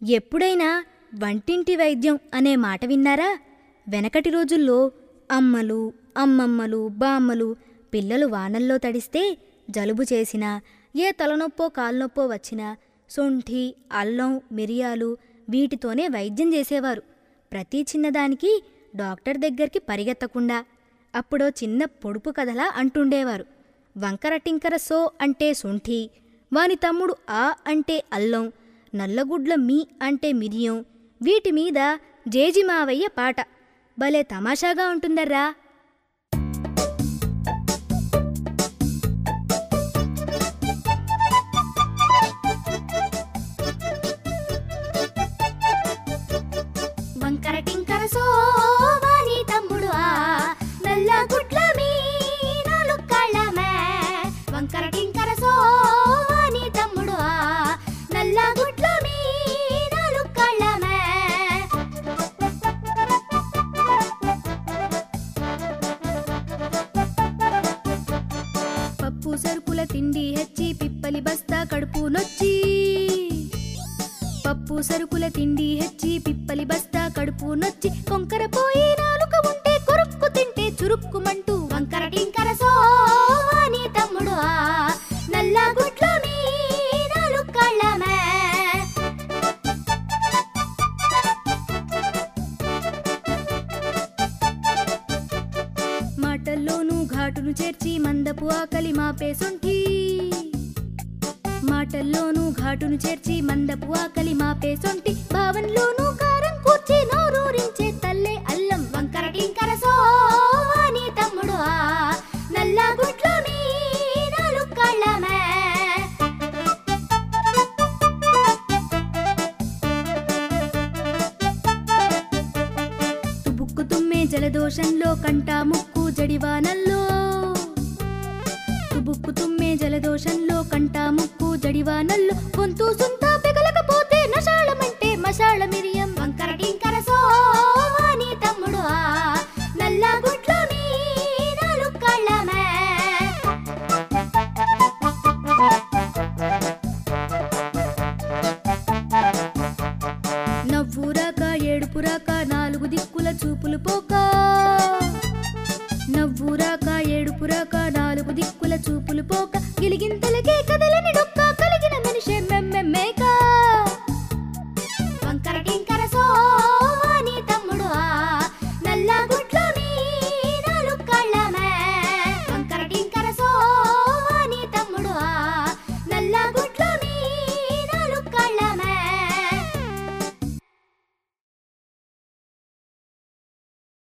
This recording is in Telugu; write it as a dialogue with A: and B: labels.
A: ఎప్పుడైనా వంటింటి వైద్యం అనే మాట విన్నారా వెనకటి రోజుల్లో అమ్మలు అమ్మమ్మలు బామ్మలు పిల్లలు వానల్లో తడిస్తే జలుబు చేసినా ఏ తలనొప్పో కాల్నొప్పో వచ్చినా సొంఠి అల్లం మిరియాలు వీటితోనే వైద్యం చేసేవారు ప్రతి చిన్నదానికి డాక్టర్ దగ్గరికి పరిగెత్తకుండా అప్పుడో చిన్న పొడుపు కథలా అంటుండేవారు వంకర టింకర సో అంటే సొంఠి వాని తమ్ముడు ఆ అంటే అల్లం నల్లగుడ్ల మీ అంటే మిరియం వీటి మీద జేజిమావయ్య పాట భలే తమాషాగా ఉంటుందర్రా
B: వంకర టింకర సోవాని తమ్ముడు ఆ నల్ల గుడ్ల మీనాలు కళ్ళమే వంకర టింకర సోవాని తమ్ముడు ఆ నల్ల గుడ్ల మీనాలు కళ్ళమే
A: పప్పు సరుకుల తిండి హెచ్చి పిప్పలి బస్తా కడుపు నొచ్చి పప్పు సరుకుల తిండి హెచ్చి పిప్పలి బస్తా కడుపు నొచ్చి కొంకర పోయి నాలుక ఉంటే కొరుక్కు తింటే చురుక్కుమంటూ
B: వంకర టింకర సోవాని తమ్ముడు ఆ నల్ల గుడ్ల మీనాలు కళ్ళమే
A: మాటల్లోనూ ఘాటును చేర్చి మందపు ఆకలి మాపే సొంఠి మాటల్లోనూ ఘాటును చేర్చి మందపు ఆకలి మాపే సొంటి భావంలోనూ కారం కూర్చి నోరూరించే తల్లే అల్లం
B: వంకర టింకర సోవాని తమ్ముడు ఆ నల్ల గుడ్ల మీనాలు కళ్ళమే
A: తుబుక్కు తుమ్మే జలదోషంలో కంట ముక్కు జడివానల్లో తుబుక్కు తుమ్మే జలదోషంలో కంట ముక్కు జడివానల్లో గొంతు సుంత పెగలకపోతే నషాళమంటే మషాళ మిరియం
B: వంకర టింకర సోవాని తమ్ముడు ఆ నల్ల గుడ్ల మీనాలు కళ్ళమే
A: నవ్వురాక ఏడుపురాక నాలుగు దిక్కుల చూపులు పోక నవ్వురాక ఏడుపురాక నాలుగు దిక్కుల